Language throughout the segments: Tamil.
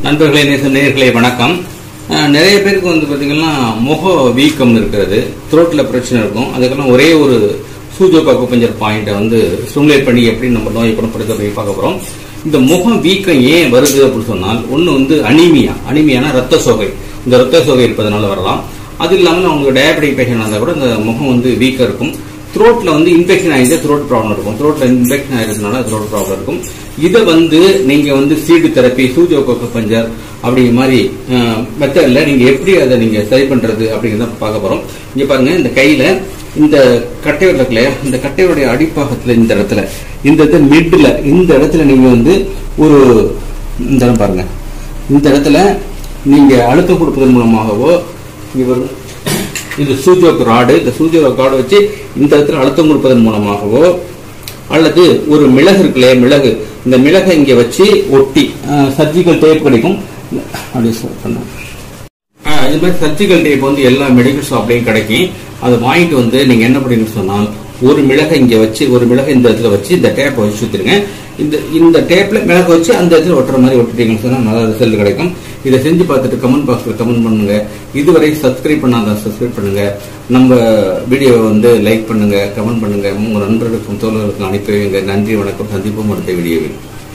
நண்பர்களே நேச நேயர்களே வணக்கம் அஹ், நிறைய பேருக்கு வந்து பாத்தீங்கன்னா முக வீக்கம் இருக்கிறது த்ரோட்ல பிரச்சனை இருக்கும் அதுக்கெல்லாம் ஒரே ஒரு சூஜோக் அக்குபஞ்சர் பாயிண்ட்டை வந்து ஸ்டிமுலேட் பண்ணி எப்படி நம்ம நோயை குணப்படுத்த பார்க்க போறோம் இந்த முகம் வீக்கம் ஏன் வருது அப்படின்னு சொன்னால் ஒன்று வந்து அனிமியா அனிமியானா ரத்த சோகை இந்த ரத்த சோகை இருப்பதனால வரலாம் அது இல்லாமல் அவங்க டயபெட்டிக் பேஷண்ட் இருந்தால் கூட இந்த முகம் வந்து வீக்கம் இருக்கும் த்ரோட்ல வந்து இன்ஃபெக்ஷன் ஆகிட்டு த்ரோட் ப்ராப்ளம் இருக்கும் த்ரோட்ல இன்ஃபெக்ஷன் ஆகிறதுனால த்ரோட் ப்ராப்ளம் இருக்கும் இதை வந்து நீங்க வந்து சீடு தெரப்பி சூஜோகோக்க பஞ்சர் அப்படிங்கிற மாதிரி மெத்தட்ல நீங்க எப்படி அதை நீங்க சரி பண்றது அப்படிங்கிறத பார்க்க போறோம் இங்க பாருங்க இந்த கையில இந்த கட்டையோட இருக்குல்ல இந்த கட்டையோடைய அடிப்பாகத்துல இந்த இடத்துல இந்த இடத்துல மிட்ல இந்த இடத்துல நீங்க வந்து ஒரு இந்த இடம் பாருங்க இந்த இடத்துல நீங்க அழுத்தம் கொடுப்பதன் மூலமாகவோ இங்க பாருங்க இது சூஜோக் ராடு இந்த சூஜோக் ராடு வச்சு இந்த இடத்துல அழுத்தம் கொடுப்பதன் மூலமாகவோ அல்லது ஒரு மிளகு இருக்குல்லையா மிளகு இந்த மிளகை இங்க வச்சு ஒட்டி சர்ஜிக்கல் டேப் கிடைக்கும் அப்படி பண்ண இது மாதிரி சர்ஜிக்கல் டேப் வந்து எல்லா மெடிக்கல் ஷாப்லயும் கிடைக்கும் அதை வாங்கிட்டு வந்து நீங்க என்ன பண்ணீங்கன்னு சொன்னால் ஒரு மிளகை இங்க வச்சு ஒரு மிளகை இந்த இடத்துல வச்சு இந்த டேப்பை வச்சு சுத்திருங்க இந்த இந்த டேப்ல மிளகை வச்சு அந்த இடத்துல ஒட்டுற மாதிரி ஒட்டிட்டீங்கன்னு சொன்னா நல்ல ரிசல்ட் கிடைக்கும் இதை செஞ்சு பார்த்துட்டு கமெண்ட் பாக்ஸ்ல கமெண்ட் பண்ணுங்க இதுவரை சப்ஸ்கிரைப் பண்ணாத சப்ஸ்கிரைப் பண்ணுங்க நம்ம வீடியோவை வந்து லைக் பண்ணுங்க கமெண்ட் பண்ணுங்க உங்க நண்பர்களுக்கும் தோழர்களுக்கும் அனுப்பி வைங்க நன்றி வணக்கம் சந்திப்போம் அடுத்த வீடியோவில்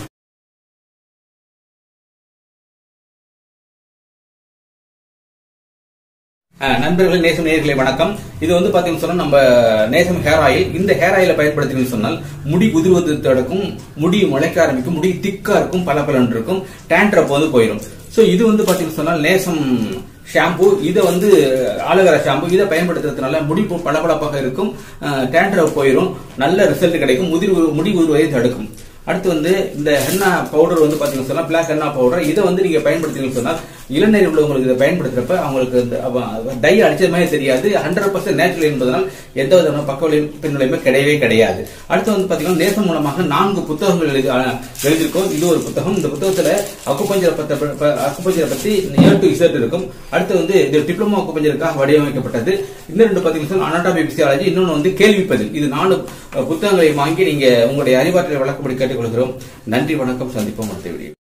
அஹ் நண்பர்களே நேசம் நேயர்களே வணக்கம் இது வந்து பாத்தீங்கன்னு சொன்னா நம்ம நேசம் ஹேர் ஆயில் இந்த ஹேர் ஆயிலை பயன்படுத்தினீங்கன்னு சொன்னால் முடி உதிர்வது தடுக்கும் முடி முளைக்க ஆரம்பிக்கும் முடி திக்கா இருக்கும் பல இருக்கும் டேண்ட்ரப் வந்து போயிடும் சோ இது வந்து பாத்தீங்கன்னு சொன்னால் நேசம் ஷாம்பு இதை வந்து ஆலோவேரா ஷாம்பு இதை பயன்படுத்துறதுனால முடி பளபளப்பாக இருக்கும் டேண்ட்ரப் போயிடும் நல்ல ரிசல்ட் கிடைக்கும் முதிர் முடி உதிர்வதை தடுக்கும் அடுத்து வந்து இந்த ஹென்னா பவுடர் வந்து பாத்தீங்கன்னா சொன்னா பிளாக் ஹென்னா பவுடர் இதை வந்து நீங்க பயன்படுத்தீங்கன்னு சொன்னா இளநீர் உள்ளவங்களுக்கு இதை பயன்படுத்துறப்ப அவங்களுக்கு இந்த அவ- டை அடிச்சது மாதிரி தெரியாது ஹண்ட்ரட் பர்சன்ட் நேச்சுரல் என்பதனால் எந்த விதமான பக்க விளைவு பின்விளைவுமே கிடையவே கிடையாது அடுத்து வந்து பாத்தீங்கன்னா நேசம் மூலமாக நான்கு புத்தகங்கள் எழுதி அஹ், எழுதியிருக்கோம் இது ஒரு புத்தகம் இந்த புத்தகத்துல அக்குப்பஞ்சரை பத்த ப- அக்குப்பஞ்சரை பத்தி ஏ டு இசட் இருக்கும் அடுத்து வந்து இது டிப்ளமோ அக்குப்பஞ்சருக்காக வடிவமைக்கப்பட்டது இன்னும் ரெண்டு பாத்தீங்கன்னா அனாட்டாமி பிசியாலஜி இன்னொன்னு வந்து கேள்வி பதில் இது நாலு அஹ், புத்தகங்களை வாங்கி நீங்க உங்களுடைய அறிவாற்றலை வழக்கப்படி கேட்டுக்கொள்கிறோம் நன்றி வணக்கம் சந்திப்போம் அடுத்த வீடியோ